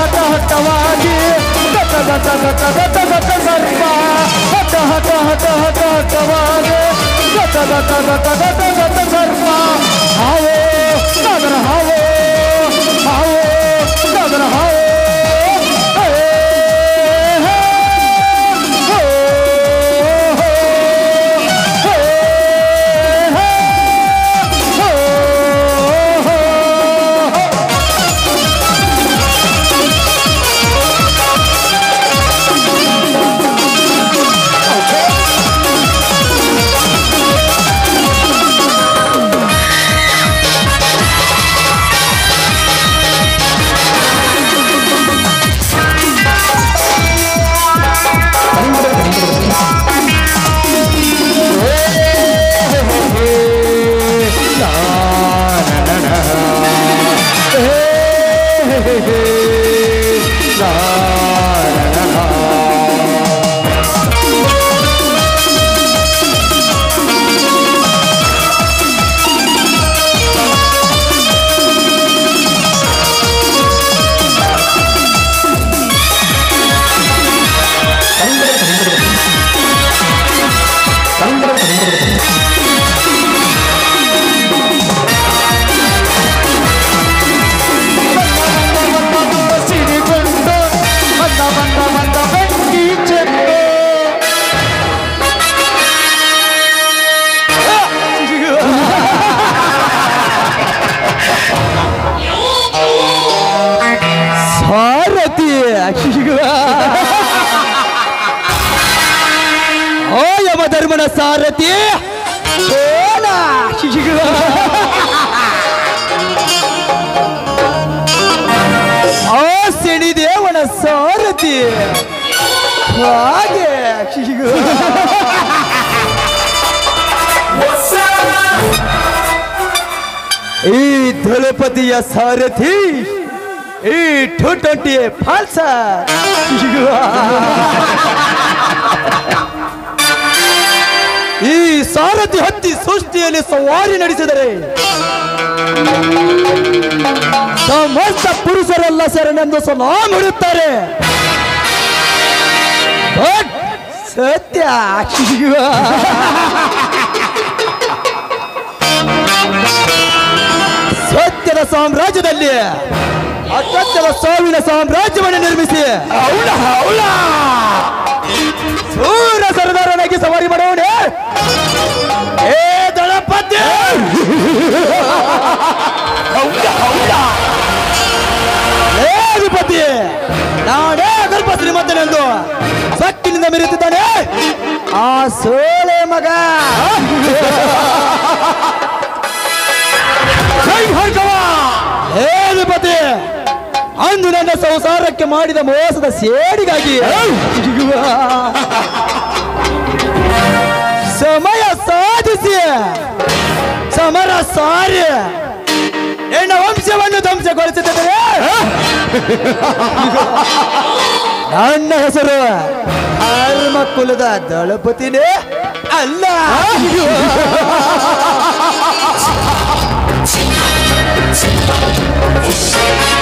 ಹಠ ಹಠವಾಗಿ ಗತ ಗತ ಗತ ಗತ ಗತ ಸರ್ಪ ಹಠ ಹಠ ಹಠ ಹಠ ಹಠವಾಗಿ ಗತ ಗತ ಗತ ಗತ ಗತ ಸರ್ಪ ಹಾವೋ ನಗರ ಹಾವೋ ಹಾವೋ ನಗರ ಹಾವೋ ಹೇ, ಹೇ, ಹೋ, ಹೋ, ಹೇ, ಹೇ, ಹೋ, ಹೋ. ಸಿಡಿಗೊಂಡು ಬಂದ ಬಂದ ಬಂದ ಬೆಂಕಿ ಚೆಂಡು ಸಾರಥಿ ಓ ಯಮ ಧರ್ಮನ ಸಾರಥಿ ಸೋನ ಆ ಸಿಡಿದೇವನ ಸಾರಥಿ ಹಾಗೆ ಈ ದಳಪತಿಯ ಸಾರಥಿ ಈ ಟೂ ಟ್ವೆಂಟಿ ಫಾಲ್ಸ ಈ ಸಾರಥಿ ಹತ್ತಿ ಸೃಷ್ಟಿಯಲ್ಲಿ ಸವಾರಿ ನಡೆಸಿದರೆ ಸಮಸ್ತ ಪುರುಷರೆಲ್ಲ ಶರಣೆಂದು ಸಲಾಮ್ ಹಿಡುತ್ತಾರೆ ಬಟ್ ಸತ್ಯ ಸತ್ಯದ ಸಾಮ್ರಾಜ್ಯದಲ್ಲಿ ಅಸತ್ಯದ ಸಾವಿನ ಸಾಮ್ರಾಜ್ಯವನ್ನು ನಿರ್ಮಿಸಿ ಅವಳ ಅವಳ ಸೂರ ಸರದಾರನಾಗಿ ಸವಾರಿ ಮಾಡೋಣೆ ಏ ದಳಪತಿ ಏ ಅಧಿಪತಿ ನಾನೇ ಅಗಲ್ಪ ಶ್ರೀಮಂತನೆಂದು ಸಕ್ಕಿನಿಂದ ಮೆರೆಯುತ್ತಿದ್ದಾನೆ ಆ ಸೋಳೆ ಮಗ ಜೈ ಭಾರ್ಗವ! ಏ ಅಧಿಪತಿ ಅಂದು ನನ್ನ ಸಂಸಾರಕ್ಕೆ ಮಾಡಿದ ಮೋಸದ ಸೇಡಿಗಾಗಿ ಸಮಯ ಸಾಧಿಸಿ ಸಮರ ಸಾರಿ ಎನ್ನ ವಂಶವನ್ನು ಧ್ವಂಸಗೊಳಿಸುತ್ತದೆ ನನ್ನ ಹೆಸರು ಧರ್ಮ ಕುಲದ ದಳಪತಿನೇ ಅಲ್ಲ Thank